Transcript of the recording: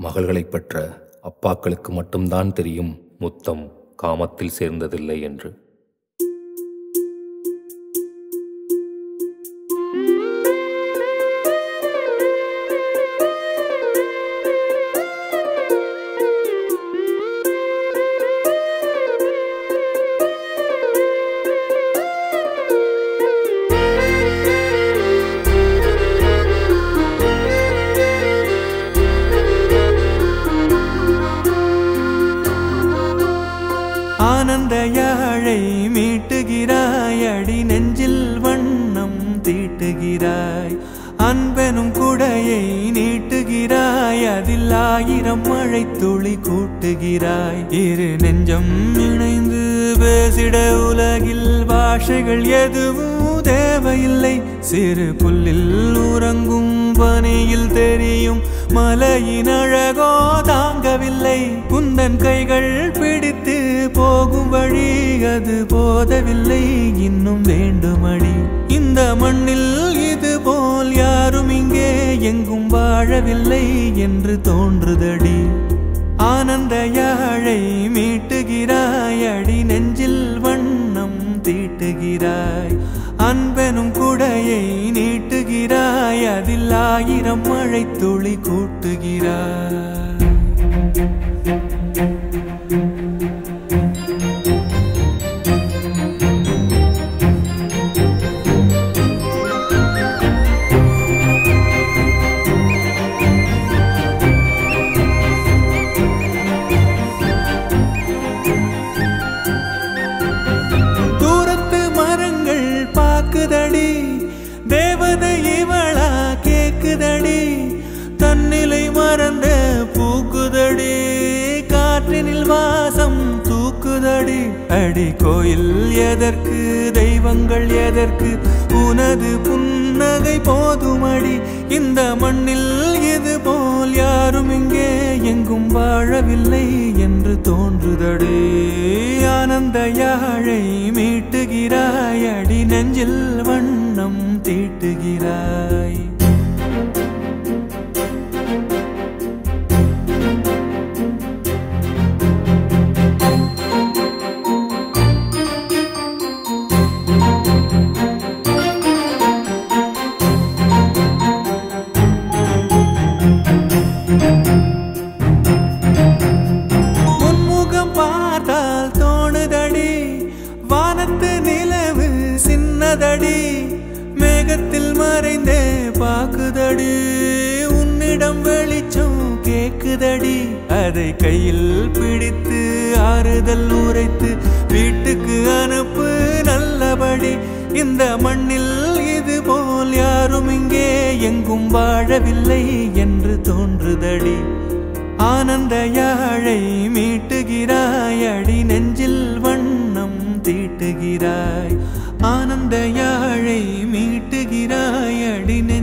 மகள்களைப் பெற்ற அப்பாக்களுக்கு மட்டும்தான் தெரியும் முத்தம் காமத்தில் சேர்ந்ததில்லை என்று ஆனந்த யாழை மீட்டுகிறாய் அடி நெஞ்சில் வண்ணம் தீட்டுகிறாய் அன்பெனும் குடையை நீட்டுகிறாய் அதில் ஆயிரம் மழை துளி கூட்டுகிறாய் இரு நெஞ்சம் இணைந்து பேசிட உலகில் பாஷைகள் எதுவும் தேவையில்லை சிறு புல்லில் உறங்கும் பனியில் தெரியும் மலையின் அழகோ தாங்கவில்லை குந்தன் கைகள் பிடித்து போகும் வழி அது போதவில்லை இன்னும் வேண்டுமடி இந்த மண்ணில் இது போல் யாரும் இங்கே எங்கும் வாழவில்லை என்று தோன்றுதடி ஆனந்த யாழை மீட்டுகிறாய் அடி நெஞ்சில் வண்ணம் தீட்டுகிறாய் அன்பெனும் குடையை நீட்டுகிறாய் அதில் ஆயிரம் மழை துளி கூட்டுகிறாய் தூரத்து மரங்கள் பாக்குதடி தேவதை இவளா கேக்குதடி தன்னிலை மறந்த பூக்குதடி காற்றினில் வாசம் தூக்குதடி அடி கோயில் எதற்கு தெய்வங்கள் எதற்கு உனது புன்னகை போதுமடி இந்த மண்ணில் இது போல் யாரும் இங்கே எங்கும் வாழவில்லை என்று தோன்றுதடி ஆனந்த யாழை மீட்டுகிறாய் அடி நெஞ்சில் வண்ணம் தீட்டுகிறாய் உன்முகம் பார்த்தால் தோணுதடி வானத்து நிலவு சின்னதடி மேகத்தில் மறைந்தே பாக்குதடி உன்னிடம் வெளிச்சம் கேக்குதடி அதை கையில் பிடித்து ஆறுதல் உரைத்து வீட்டுக்கு அனுப்பு நல்லபடி இந்த மண்ணில் இது போல் யாரும் இங்கே எங்கும் வாழவில்லை என்று தோன்றுதடி ஆனந்த யாழை மீட்டுகிறாய் அடி நெஞ்சில் வண்ணம் தீட்டுகிறாய் ஆனந்த யாழை மீட்டுகிறாய் அடி நெஞ்சில்